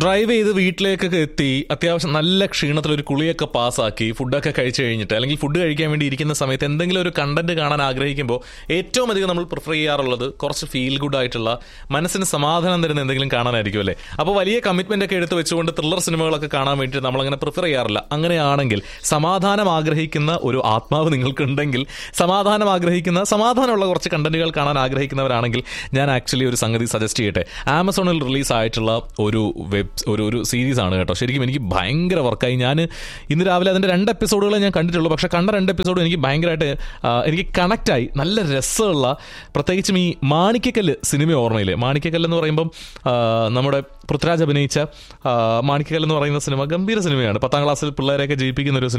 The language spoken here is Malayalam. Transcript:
ഡ്രൈവ് ചെയ്ത് വീട്ടിലേക്കൊക്കെ എത്തി അത്യാവശ്യം നല്ല ക്ഷീണത്തിൽ ഒരു കുളിയൊക്കെ പാസ്സാക്കി ഫുഡൊക്കെ കഴിച്ചു കഴിഞ്ഞിട്ട് അല്ലെങ്കിൽ ഫുഡ് കഴിക്കാൻ വേണ്ടി ഇരിക്കുന്ന സമയത്ത് എന്തെങ്കിലും ഒരു കണ്ടന്റ് കാണാൻ ആഗ്രഹിക്കുമ്പോൾ ഏറ്റവും അധികം നമ്മൾ പ്രിഫർ ചെയ്യാറുള്ളത് കുറച്ച് ഫീൽ ഗുഡ് ആയിട്ടുള്ള മനസ്സിന് സമാധാനം തരുന്ന എന്തെങ്കിലും കാണാനായിരിക്കും അല്ലേ അപ്പോൾ വലിയ കമ്മിറ്റ്മെന്റ് ഒക്കെ എടുത്ത് വെച്ചുകൊണ്ട് ത്രില്ലർ സിനിമകളൊക്കെ കാണാൻ വേണ്ടിയിട്ട് നമ്മളങ്ങനെ പ്രിഫർ ചെയ്യാറില്ല അങ്ങനെയാണെങ്കിൽ സമാധാനം ആഗ്രഹിക്കുന്ന ഒരു ആത്മാവ് നിങ്ങൾക്കുണ്ടെങ്കിൽ സമാധാനം ആഗ്രഹിക്കുന്ന സമാധാനമുള്ള കുറച്ച് കണ്ടന്റുകൾ കാണാൻ ആഗ്രഹിക്കുന്നവരാണെങ്കിൽ ഞാൻ ആക്ച്വലി ഒരു സംഗതി സജസ്റ്റ് ചെയ്യട്ടെ ആമസോണിൽ റിലീസ് ആയിട്ടുള്ള ഒരു വെബ് ഒരു ഒരു സീരീസ് ആണ് കേട്ടോ ശരിക്കും എനിക്ക് ഭയങ്കര വർക്കായി ഞാൻ ഇന്ന് രാവിലെ അതിൻ്റെ രണ്ട് എപ്പിസോഡുകളെ ഞാൻ കണ്ടിട്ടുള്ളൂ പക്ഷേ കണ്ട രണ്ട് എപ്പിസോഡും എനിക്ക് ഭയങ്കരമായിട്ട് ആ, എനിക്ക് കണക്റ്റായി നല്ല രസമുള്ള പ്രത്യേകിച്ചും ഈ മാണിക്കക്കല്ല് സിനിമ ഓർമ്മയില്ലേ മാണിക്കക്കല്ല് എന്ന് പറയുമ്പം ആ, നമ്മുടെ പൃഥ്വിരാജ് അഭിനയിച്ച ആ, മാണിക്കക്കല്ല് എന്ന് പറയുന്ന സിനിമ ഗംഭീര സിനിമയാണ് പത്താം ക്ലാസ്സിൽ പിള്ളേരെയൊക്കെ ജയിപ്പിക്കുന്ന ഒരു